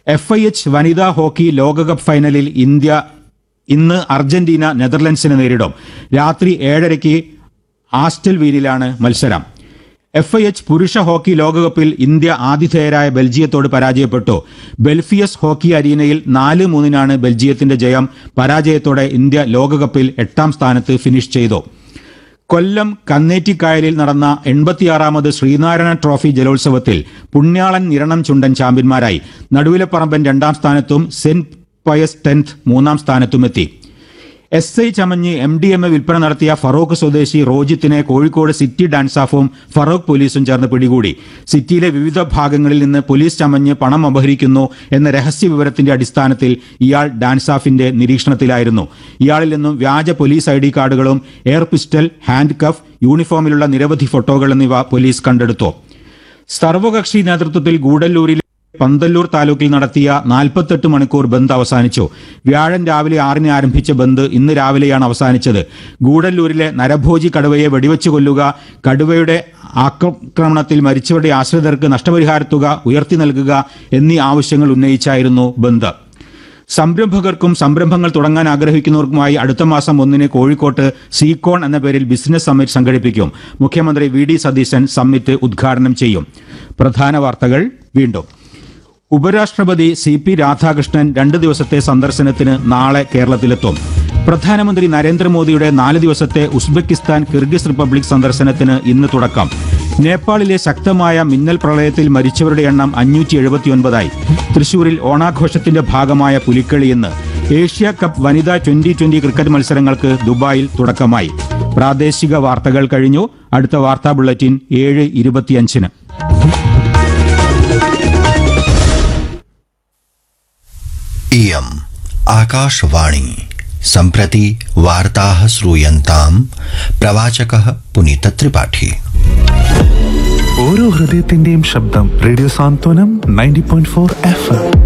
F I H വനിതാ hockey ലോകകപ്പ് ഫൈനലിൽ ഇന്ത്യ ഇന്ന് അർജന്റീന നെതർലൻഡ്സിനെ നേരിടും രാത്രി ഏഴരയ്ക്ക് ആസ്റ്റൽ വീലിലാണ് മത്സരം എഫ് ഐ എച്ച് പുരുഷ ഹോക്കി ലോകകപ്പിൽ ഇന്ത്യ ആതിഥേയരായ ബെൽജിയത്തോട് പരാജയപ്പെട്ടു ബെൽഫിയസ് ഹോക്കി അരീനയിൽ നാല് മൂന്നിനാണ് ബെൽജിയത്തിന്റെ ജയം പരാജയത്തോടെ ഇന്ത്യ ലോകകപ്പിൽ എട്ടാം സ്ഥാനത്ത് ഫിനിഷ് ചെയ്തു കൊല്ലം കന്നേറ്റിക്കായലിൽ നടന്ന എൺപത്തിയാറാമത് ശ്രീനാരായണ ട്രോഫി ജലോത്സവത്തിൽ പുണ്യാളൻ നിരണം ചുണ്ടൻ ചാമ്പ്യന്മാരായി നടുവിലപ്പറമ്പൻ രണ്ടാം സ്ഥാനത്തും സെന്റ് പയസ് ടെൻത്ത് മൂന്നാം സ്ഥാനത്തുമെത്തി എസ് ഐ ചമഞ്ഞ് എം ഡി എം എ വിൽപ്പന നടത്തിയ ഫറോക്ക് സ്വദേശി റോജിത്തിനെ കോഴിക്കോട് സിറ്റി ഡാൻസാഫും ഫറോക്ക് പോലീസും ചേർന്ന് പിടികൂടി സിറ്റിയിലെ വിവിധ ഭാഗങ്ങളിൽ നിന്ന് പോലീസ് ചമഞ്ഞ് പണം അപഹരിക്കുന്നു എന്ന രഹസ്യ വിവരത്തിന്റെ അടിസ്ഥാനത്തിൽ ഇയാൾ ഡാൻസാഫിന്റെ നിരീക്ഷണത്തിലായിരുന്നു ഇയാളിൽ നിന്നും വ്യാജ പോലീസ് ഐ ഡി കാർഡുകളും എയർ പിസ്റ്റൽ ഹാൻഡ് കഫ് യൂണിഫോമിലുള്ള നിരവധി ഫോട്ടോകൾ എന്നിവ പോലീസ് കണ്ടെടുത്തു സർവകക്ഷി നേതൃത്വത്തിൽ ഗൂഡല്ലൂരിലെ പന്തല്ലൂർ താലൂക്കിൽ നടത്തിയ നാൽപ്പത്തെട്ട് മണിക്കൂർ ബന്ദ് അവസാനിച്ചു വ്യാഴൻ രാവിലെ ആറിന് ആരംഭിച്ച ബന്ദ് ഇന്ന് രാവിലെയാണ് അവസാനിച്ചത് ഗൂഡല്ലൂരിലെ നരഭോജി കടുവയെ വെടിവെച്ച് കൊല്ലുക കടുവയുടെ ആക്രമണത്തിൽ മരിച്ചവരുടെ ആശ്രിതർക്ക് നഷ്ടപരിഹാര തുക ഉയർത്തി നൽകുക എന്നീ ആവശ്യങ്ങൾ ഉന്നയിച്ചായിരുന്നു ബന്ദ് സംരംഭകർക്കും സംരംഭങ്ങൾ തുടങ്ങാൻ ആഗ്രഹിക്കുന്നവർക്കുമായി അടുത്ത മാസം ഒന്നിന് കോഴിക്കോട്ട് സീകോൺ എന്ന പേരിൽ ബിസിനസ് സമ്മിറ്റ് സംഘടിപ്പിക്കും മുഖ്യമന്ത്രി വി ഡി സതീശൻ സമ്മിറ്റ് ഉദ്ഘാടനം ചെയ്യും പ്രധാന വാർത്തകൾ വീണ്ടും ഉപരാഷ്ട്രപതി സി പി രാധാകൃഷ്ണൻ രണ്ട് ദിവസത്തെ സന്ദർശനത്തിന് നാളെ കേരളത്തിലെത്തും പ്രധാനമന്ത്രി നരേന്ദ്രമോദിയുടെ നാല് ദിവസത്തെ ഉസ്ബെക്കിസ്ഥാൻ കിർഗിസ് റിപ്പബ്ലിക് സന്ദർശനത്തിന് ഇന്ന് തുടക്കം നേപ്പാളിലെ ശക്തമായ മിന്നൽ പ്രളയത്തിൽ മരിച്ചവരുടെ എണ്ണം അഞ്ഞൂറ്റി എഴുപത്തിയൊൻപതായി തൃശൂരിൽ ഓണാഘോഷത്തിന്റെ ഭാഗമായ പുലിക്കളി ഇന്ന് ഏഷ്യ കപ്പ് വനിതാ ട്വന്റി ട്വന്റി ക്രിക്കറ്റ് മത്സരങ്ങൾക്ക് ദുബായിൽ തുടക്കമായി പ്രാദേശിക വാർത്തകൾ കഴിഞ്ഞു അടുത്ത വാർത്താ ബുള്ളറ്റിൻ ഏഴ് ഇരുപത്തിയഞ്ചിന് इयम् आकाशवाणी सम्प्रति वार्ताः श्रूयन्ताम् प्रवाचकः पुनीतत्रिपाठी ഓരോ ഹൃദയത്തിന്റെയും ശബ്ദം radio Santhwanam ninety point four F M